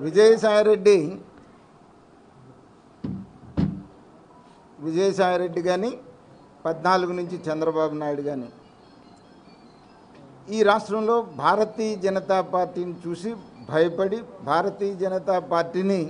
విజయసాయిరెడ్డి విజయసాయిరెడ్డి కానీ పద్నాలుగు నుంచి చంద్రబాబు నాయుడు కానీ ఈ రాష్ట్రంలో భారతీయ జనతా పార్టీని చూసి భయపడి భారతీయ జనతా పార్టీని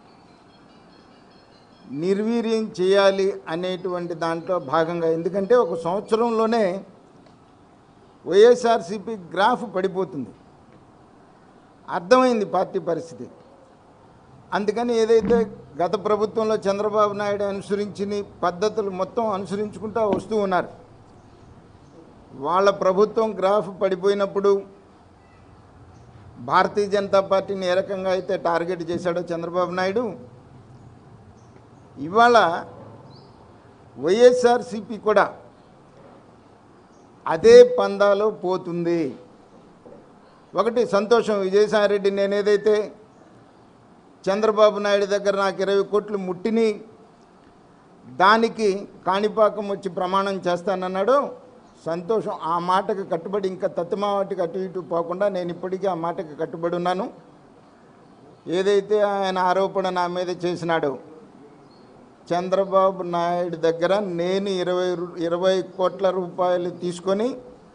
నిర్వీర్యం చేయాలి అనేటువంటి దాంట్లో భాగంగా ఎందుకంటే ఒక సంవత్సరంలోనే వైఎస్ఆర్సీపీ గ్రాఫ్ పడిపోతుంది అర్థమైంది పార్టీ పరిస్థితి అందుకని ఏదైతే గత ప్రభుత్వంలో చంద్రబాబు నాయుడు అనుసరించిన పద్ధతులు మొత్తం అనుసరించుకుంటూ వస్తూ ఉన్నారు వాళ్ళ ప్రభుత్వం గ్రాఫ్ పడిపోయినప్పుడు భారతీయ జనతా పార్టీని ఏ రకంగా అయితే టార్గెట్ చేశాడో చంద్రబాబు నాయుడు ఇవాళ వైఎస్ఆర్సిపి కూడా అదే పందాలో పోతుంది ఒకటి సంతోషం విజయసాయిరెడ్డి నేను ఏదైతే చంద్రబాబు నాయుడు దగ్గర నాకు ఇరవై కోట్లు ముట్టిని దానికి కాణిపాకం వచ్చి ప్రమాణం చేస్తానన్నాడు సంతోషం ఆ మాటకు కట్టుబడి ఇంకా తత్తిమావాటికి అటు ఇటు పోకుండా నేను ఇప్పటికీ ఆ మాటకు కట్టుబడి ఉన్నాను ఏదైతే ఆయన ఆరోపణ నా మీద చేసినాడో చంద్రబాబు నాయుడు దగ్గర నేను ఇరవై రు- ఇరవై కోట్ల రూపాయలు తీసుకొని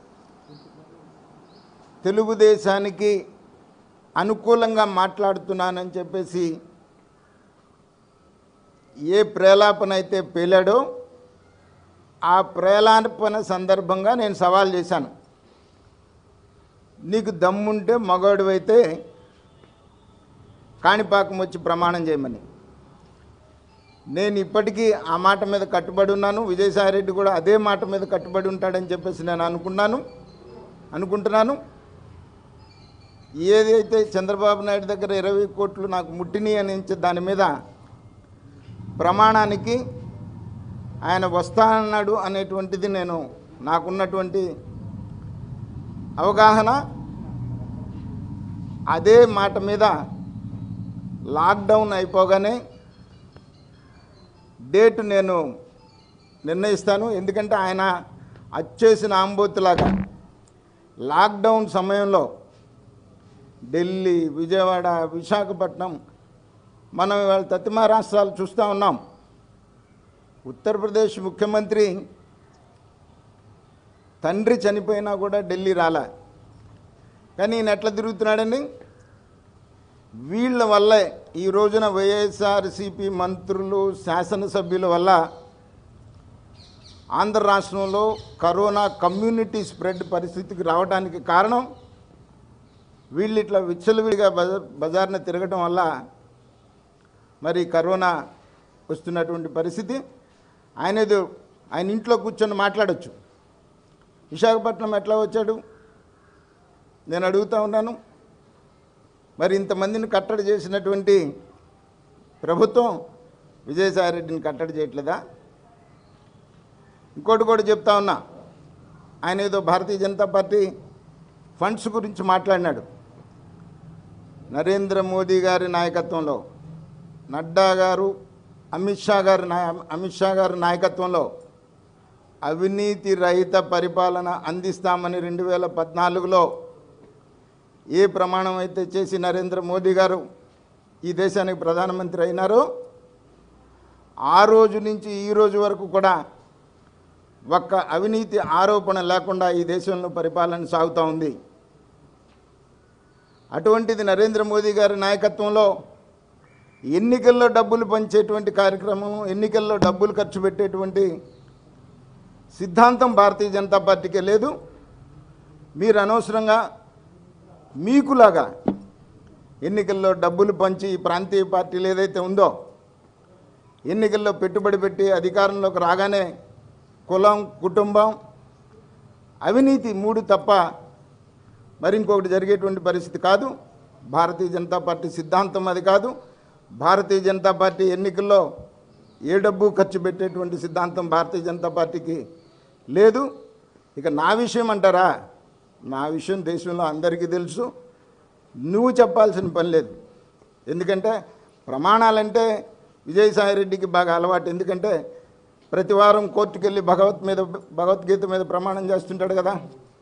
తెలుగుదేశానికి అనుకూలంగా మాట్లాడుతున్నానని చెప్పేసి ఏ ప్రేలాపన అయితే పేలాడో ఆ ప్రేలాపన సందర్భంగా నేను సవాల్ చేశాను నీకు దమ్ముంటే మగవాడివైతే కాణిపాకం వచ్చి ప్రమాణం చేయమని నేను ఇప్పటికీ ఆ మాట మీద కట్టుబడి ఉన్నాను విజయసాయిరెడ్డి కూడా అదే మాట మీద కట్టుబడి ఉంటాడని చెప్పేసి నేను అనుకున్నాను అనుకుంటున్నాను ఏదైతే చంద్రబాబు నాయుడు దగ్గర ఇరవై కోట్లు నాకు ముట్టిని అని ఇచ్చే దాని మీద ప్రమాణానికి ఆయన వస్తానన్నాడు అనేటువంటిది నేను నాకున్నటువంటి అవగాహన అదే మాట మీద లాక్డౌన్ అయిపోగానే డేట్ నేను నిర్ణయిస్తాను ఎందుకంటే ఆయన అచ్చేసిన ఆంబోతులాగా లాక్డౌన్ సమయంలో ఢిల్లీ విజయవాడ విశాఖపట్నం మనం ఇవాళ తత్తిమా రాష్ట్రాలు చూస్తూ ఉన్నాం ఉత్తరప్రదేశ్ ముఖ్యమంత్రి తండ్రి చనిపోయినా కూడా ఢిల్లీ రాలే కానీ ఈయన ఎట్లా తిరుగుతున్నాడని వీళ్ళ వల్లే ఈ రోజున వైఎస్ఆర్సిపి మంత్రులు శాసనసభ్యుల వల్ల ఆంధ్ర రాష్ట్రంలో కరోనా కమ్యూనిటీ స్ప్రెడ్ పరిస్థితికి రావడానికి కారణం వీళ్ళు ఇట్లా విచ్చలవిడిగా బజార్ బజార్న తిరగటం వల్ల మరి కరోనా వస్తున్నటువంటి పరిస్థితి ఆయన ఏదో ఆయన ఇంట్లో కూర్చొని మాట్లాడొచ్చు విశాఖపట్నం ఎట్లా వచ్చాడు నేను అడుగుతా ఉన్నాను మరి ఇంతమందిని కట్టడి చేసినటువంటి ప్రభుత్వం విజయసాయిరెడ్డిని కట్టడి చేయట్లేదా ఇంకోటి కూడా చెప్తా ఉన్నా ఆయన ఏదో భారతీయ జనతా పార్టీ ఫండ్స్ గురించి మాట్లాడినాడు నరేంద్ర మోదీ గారి నాయకత్వంలో నడ్డా గారు అమిత్ షా గారి నాయ అమిత్ షా గారి నాయకత్వంలో అవినీతి రహిత పరిపాలన అందిస్తామని రెండు వేల పద్నాలుగులో ఏ ప్రమాణం అయితే చేసి నరేంద్ర మోదీ గారు ఈ దేశానికి ప్రధానమంత్రి అయినారో ఆ రోజు నుంచి ఈ రోజు వరకు కూడా ఒక్క అవినీతి ఆరోపణ లేకుండా ఈ దేశంలో పరిపాలన సాగుతూ ఉంది అటువంటిది నరేంద్ర మోదీ గారి నాయకత్వంలో ఎన్నికల్లో డబ్బులు పంచేటువంటి కార్యక్రమం ఎన్నికల్లో డబ్బులు ఖర్చు పెట్టేటువంటి సిద్ధాంతం భారతీయ జనతా పార్టీకే లేదు మీరు అనవసరంగా మీకులాగా ఎన్నికల్లో డబ్బులు పంచి ఈ ప్రాంతీయ పార్టీలు ఏదైతే ఉందో ఎన్నికల్లో పెట్టుబడి పెట్టి అధికారంలోకి రాగానే కులం కుటుంబం అవినీతి మూడు తప్ప మరి ఇంకొకటి జరిగేటువంటి పరిస్థితి కాదు భారతీయ జనతా పార్టీ సిద్ధాంతం అది కాదు భారతీయ జనతా పార్టీ ఎన్నికల్లో ఏ డబ్బు ఖర్చు పెట్టేటువంటి సిద్ధాంతం భారతీయ జనతా పార్టీకి లేదు ఇక నా విషయం అంటారా నా విషయం దేశంలో అందరికీ తెలుసు నువ్వు చెప్పాల్సిన పని లేదు ఎందుకంటే ప్రమాణాలంటే విజయసాయిరెడ్డికి బాగా అలవాటు ఎందుకంటే ప్రతి వారం కోర్టుకు వెళ్ళి భగవత్ మీద భగవద్గీత మీద ప్రమాణం చేస్తుంటాడు కదా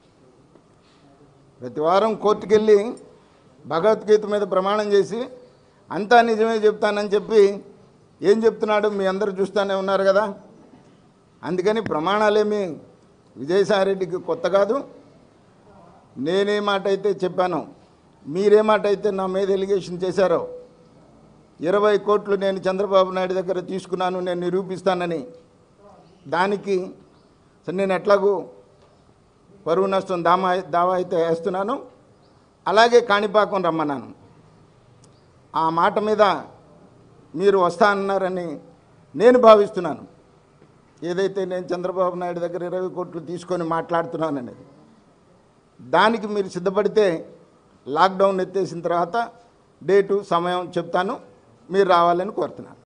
ప్రతి వారం కోర్టుకు వెళ్ళి భగవద్గీత మీద ప్రమాణం చేసి అంతా నిజమే చెప్తానని చెప్పి ఏం చెప్తున్నాడు మీ అందరూ చూస్తూనే ఉన్నారు కదా అందుకని ప్రమాణాలేమి విజయసాయిరెడ్డికి కొత్త కాదు నేనే మాట అయితే చెప్పాను మీరే మాట అయితే నా మీద ఎలిగేషన్ చేశారో ఇరవై కోట్లు నేను చంద్రబాబు నాయుడు దగ్గర తీసుకున్నాను నేను నిరూపిస్తానని దానికి సరే నేను ఎట్లాగూ పరువు నష్టం దామా దావా అయితే వేస్తున్నాను అలాగే కాణిపాకం రమ్మన్నాను ఆ మాట మీద మీరు వస్తా అన్నారని నేను భావిస్తున్నాను ఏదైతే నేను చంద్రబాబు నాయుడు దగ్గర ఇరవై కోట్లు తీసుకొని మాట్లాడుతున్నాను అనేది దానికి మీరు సిద్ధపడితే లాక్డౌన్ ఎత్తేసిన తర్వాత డేటు సమయం చెప్తాను మీరు రావాలని కోరుతున్నాను